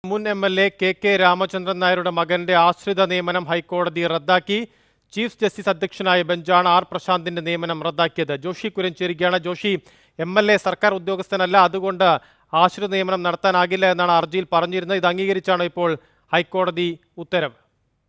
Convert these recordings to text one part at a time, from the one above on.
മുൻ M L A K K Ramachandran നായരുടെ മകന്റെ ആശ്രിത നിയമനം ഹൈക്കോടതി റദ്ദാക്കി ചീഫ് ജസ്റ്റിസ് അധ്യക്ഷനായ ബെഞ്ചാണ് ആർ പ്രശാന്തിന്റെ നിയമനം റദ്ദാക്കിയത് ജോഷി കുരഞ്ചേരിക്കുകയാണ് ജോഷി എം എൽ എ സർക്കാർ ഉദ്യോഗസ്ഥനല്ല അതുകൊണ്ട് ആശ്രിത നിയമനം നടത്താനാകില്ല എന്നാണ് ഹർജിയിൽ പറഞ്ഞിരുന്നത് ഇത് അംഗീകരിച്ചാണ് ഇപ്പോൾ ഹൈക്കോടതി ഉത്തരവ്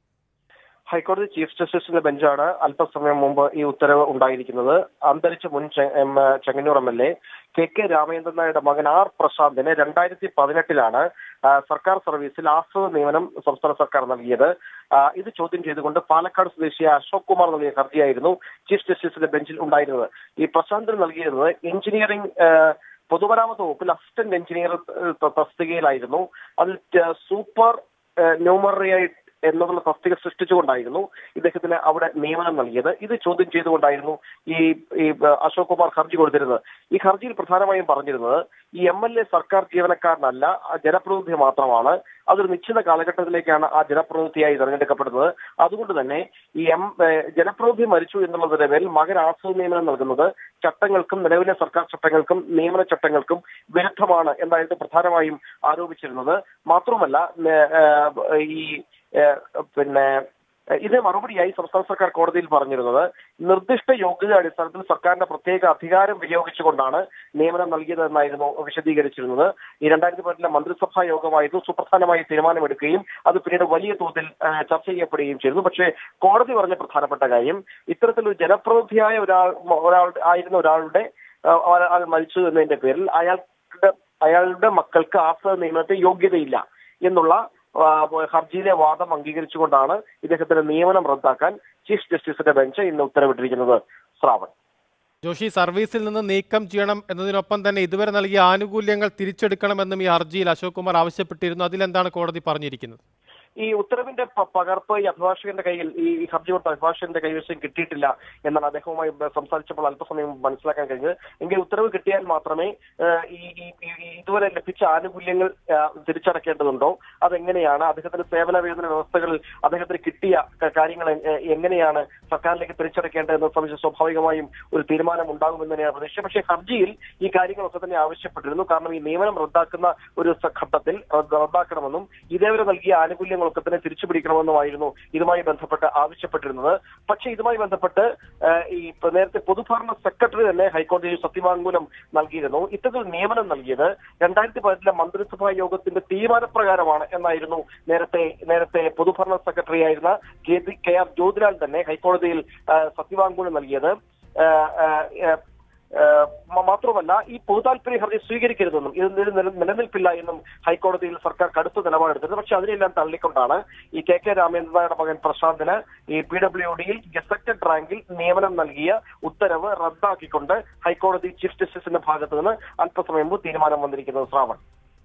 ഹൈക്കോടതി ചീഫ് ജസ്റ്റിസിന്റെ ബെഞ്ചാണ് അല്പസമയം മുമ്പ് ഈ ഉത്തരവ് ഉണ്ടായിരിക്കുന്നത് അന്തരിച്ച മുൻ ചെ- M, A, Chengannur M L A K K Ramachandran നായരുടെ മകൻ ആർ പ്രശാന്തിന് രണ്ടായിരത്തി പതിനെട്ടിലാണ് ആ, സർക്കാർ സർവീസിൽ ആശ്രിത നിയമനം സംസ്ഥാന സർക്കാർ നൽകിയത് ആ, ഇത് ചോദ്യം ചെയ്തുകൊണ്ട് പാലക്കാട് സ്വദേശിയായ അശോക് കുമാർ നൽകിയ ഹർജിയായിരുന്നു ചീഫ് ജസ്റ്റിസിന്റെ ബെഞ്ചിൽ ഉണ്ടായിരുന്നത് ഈ പ്രശാന്തിന് നൽകിയിരുന്നത് എഞ്ചിനീയറിംഗ് ഏ, പൊതുമരാമത്ത് വകുപ്പിൽ അസിസ്റ്റന്റ് എഞ്ചിനീയർ ഏ, ത- തസ്തികയിലായിരുന്നു അതിൽ റ്റ- സൂപ്പർ ന്യൂമറിയായി എന്നുള്ള തസ്തിക സൃഷ്ടിച്ചുകൊണ്ടായിരുന്നു ഇദ്ദേഹത്തിന് അവിടെ നിയമനം നൽകിയത് ഇത് ചോദ്യം ചെയ്തുകൊണ്ടായിരുന്നു ഈ ഈ അശോക് കുമാർ ഹർജി കൊടുത്തിരുന്നത് ഈ ഹർജിയിൽ പ്രധാനമായും പറഞ്ഞിരുന്നത് ഈ എം എൽ എ സർക്കാർ ജീവനക്കാരനല്ല ആ ജനപ്രതിനിധി മാത്രമാണ് അതൊരു നിശ്ചിത കാലഘട്ടത്തിലേക്കാണ് ആ ജനപ്രതിനിധിയായി തെരഞ്ഞെടുക്കപ്പെടുന്നത് അതുകൊണ്ട് തന്നെ ഈ എം ഏഹ് ജനപ്രതിനിധി മരിച്ചു എന്നുള്ളതിന്റെ പേരിൽ മകൻ ആശ്രിത നിയമനം നൽകുന്നത് ചട്ടങ്ങൾക്കും നിലവിലെ സർക്കാർ ചട്ടങ്ങൾക്കും നിയമന ചട്ടങ്ങൾക്കും വിരുദ്ധമാണ് എന്നായിരുന്നു പ്രധാനമായും ആരോപിച്ചിരുന്നത് മാത്രമല്ല ഏഹ് ഏഹ് ഈ ഏഹ് പിന്നെ ഇതിന് മറുപടിയായി സംസ്ഥാന സർക്കാർ കോടതിയിൽ പറഞ്ഞിരുന്നത് നിർദ്ദിഷ്ട യോഗ്യത അടിസ്ഥാനത്തിൽ സർക്കാരിന്റെ പ്രത്യേക അധികാരം വിനിയോഗിച്ചുകൊണ്ടാണ് നിയമനം നൽകിയതെന്നായിരുന്നു വിശദീകരിച്ചിരുന്നത് ഈ രണ്ടായിരത്തി പതിനെട്ടിലെ മന്ത്രിസഭാ യോഗമായിരുന്നു സുപ്രധാനമായി തീരുമാനമെടുക്കുകയും അത് പിന്നീട് വലിയ തോതിൽ ആ, ചർച്ച ചെയ്യപ്പെടുകയും ചെയ്തു പക്ഷേ കോടതി പറഞ്ഞ പ്രധാനപ്പെട്ട കാര്യം ഇത്തരത്തിലൊരു ജനപ്രതിനിധിയായ ഒരാൾ ഒരാൾ ആയിരുന്ന ഒരാളുടെ ആ, ഒരാൾ മരിച്ചു എന്നതിന്റെ പേരിൽ അയാളുടെ അയാളുടെ മക്കൾക്ക് ആശ്രയ നിയമനത്തിന് യോഗ്യതയില്ല എന്നുള്ള ആ, ഹർജിയിലെ വാദം അംഗീകരിച്ചുകൊണ്ടാണ് ഇദ്ദേഹത്തിന്റെ നിയമനം റദ്ദാക്കാൻ ചീഫ് ജസ്റ്റിസിന്റെ ബെഞ്ച് ഇന്ന് ഉത്തരവിട്ടിരിക്കുന്നത് ശ്രാവൺ ജോഷി സർവീസിൽ നിന്ന് നീക്കം ചെയ്യണം എന്നതിനൊപ്പം തന്നെ ഇതുവരെ നൽകിയ ആനുകൂല്യങ്ങൾ തിരിച്ചെടുക്കണമെന്നും ഈ ഹർജിയിൽ അശോക് കുമാർ ആവശ്യപ്പെട്ടിരുന്നു അതിലെന്താണ് കോടതി പറഞ്ഞിരിക്കുന്നത് ഈ ഉത്തരവിന്റെ പ- പകർപ്പ് ഈ അഭിഭാഷകന്റെ കയ്യിൽ ഈ ഈ ഹർജി കൊടുത്ത അഭിഭാഷകന്റെ കൈവശം കിട്ടിയിട്ടില്ല എന്നാണ് അദ്ദേഹവുമായി ബ- സംസാരിച്ചപ്പോൾ അല്പസമയം മനസ്സിലാക്കാൻ കഴിഞ്ഞത് എങ്കിൽ ഉത്തരവ് കിട്ടിയാൽ മാത്രമേ ഏഹ്, ഈ ഈ- ഈ- ഈ ഇതുവരെ ലഭിച്ച ആനുകൂല്യങ്ങൾ ഏഹ്, തിരിച്ചടക്കേണ്ടതുണ്ടോ അതെങ്ങനെയാണ് അദ്ദേഹത്തിന്റെ സേവന വേതന വ്യവസ്ഥകളിൽ അദ്ദേഹത്തിന് കിട്ടിയ ക- കാര്യങ്ങൾ എ- എ- എങ്ങനെയാണ് സർക്കാരിലേക്ക് തിരിച്ചടക്കേണ്ടതെന്ന് സംബന്ധിച്ച് സ്വാഭാവികമായും ഒരു തീരുമാനം ഉണ്ടാകുമെന്ന് തന്നെയാണ് പ്രതീക്ഷ പക്ഷേ ഹർജിയിൽ ഈ കാര്യങ്ങളൊക്കെ തന്നെ ആവശ്യപ്പെട്ടിരുന്നു കാരണം ഈ നിയമനം റദ്ദാക്കുന്ന ഒരു സ- ഘട്ടത്തിൽ റദ്ദ- റദ്ദാക്കണമെന്നും ഇതേവരെ നൽകിയ ആനുകൂല്യങ്ങളൊക്കെ തന്നെ തിരിച്ചു പിടിക്കണമെന്നുമായിരുന്നു ഇതുമായി ബന്ധപ്പെട്ട് ആവശ്യപ്പെട്ടിരുന്നത് പക്ഷേ ഇതുമായി ബന്ധപ്പെട്ട് ഏഹ്, ഈ ഇപ്പൊ നേരത്തെ പൊതുഭരണ സെക്രട്ടറി തന്നെ ഹൈക്കോടതിയിൽ സത്യവാങ്മൂലം നൽകിയിരുന്നു ഇത്തരത്തിൽ നിയമനം നൽകിയത് രണ്ടായിരത്തി പതിനെട്ടിലെ മന്ത്രിസഭാ യോഗത്തിന്റെ തീരുമാനപ്രകാരമാണ് എന്നായിരുന്നു നേരത്തെ നേരത്തെ പൊതുഭരണ സെക്രട്ടറി ആയിരുന്ന K P- K R Jyothilal തന്നെ ഹൈക്കോടതിയിൽ ഏഹ്, സത്യവാങ്മൂലം നൽകിയത് ഏഹ്, ഏഹ്, ഏഹ്, ഏഹ് മ- മാത്രമല്ല ഈ പൊതുതാൽപര്യ ഹർജി സ്വീകരിക്കരുതെന്നും ഇത് നില- നില- നിലനിൽപ്പില്ല എന്നും ഹൈക്കോടതിയിൽ സർക്കാർ കടുത്ത നിലപാടെടുത്തിരുന്നു പക്ഷെ അതിനെല്ലാം തള്ളിക്കൊണ്ടാണ് ഈ കെ കെ രാമേന്ദ്രൻ നായരുടെ മകൻ പ്രശാന്തിന് ഈ പി ഡബ്ല്യു ഡിയിൽ ഗസറ്റഡ് റാങ്കിൽ നിയമനം നൽകിയ ഉത്തരവ് റദ്ദാക്കിക്കൊണ്ട് ഹൈക്കോടതി ചീഫ് ജസ്റ്റിസിന്റെ ഭാഗത്ത് നിന്ന് അല്പസമയം മുമ്പ് തീരുമാനം വന്നിരിക്കുന്നത് ശ്രാവൺ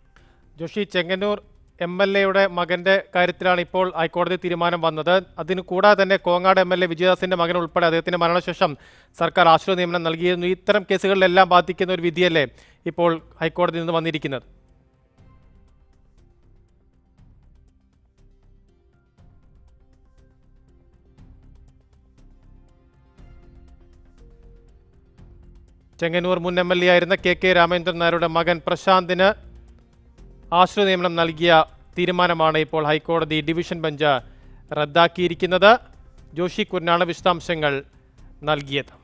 ജോഷി ചെങ്ങന്നൂർ എം എൽ എയുടെ മകന്റെ കാര്യത്തിലാണ് ഇപ്പോൾ ഹൈക്കോടതി തീരുമാനം വന്നത് അതിന് കൂടാതെ തന്നെ കോങ്ങാട് എം എൽ എ വിജയദാസിന്റെ മകൻ ഉൾപ്പെടെ അദ്ദേഹത്തിന്റെ മരണശേഷം സർക്കാർ ആശ്രയ നിയമനം നൽകിയിരുന്നു ഇത്തരം കേസുകളിലെല്ലാം ബാധിക്കുന്ന ഒരു വിധിയല്ലേ ഇപ്പോൾ ഹൈക്കോടതിയിൽ നിന്ന് വന്നിരിക്കുന്നത് ചെങ്ങന്നൂർ മുൻ എം എൽ എ ആയിരുന്ന കെ കെ രാമേന്ദ്രൻ നായരുടെ മകൻ പ്രശാന്തിന് ആശ്രയ നിയമനം നൽകിയ തീരുമാനമാണ് ഇപ്പോൾ ഹൈക്കോടതി ഡിവിഷൻ ബെഞ്ച് റദ്ദാക്കിയിരിക്കുന്നത് ജോഷി കുരനാണ് വിശദാംശങ്ങൾ നൽകിയത്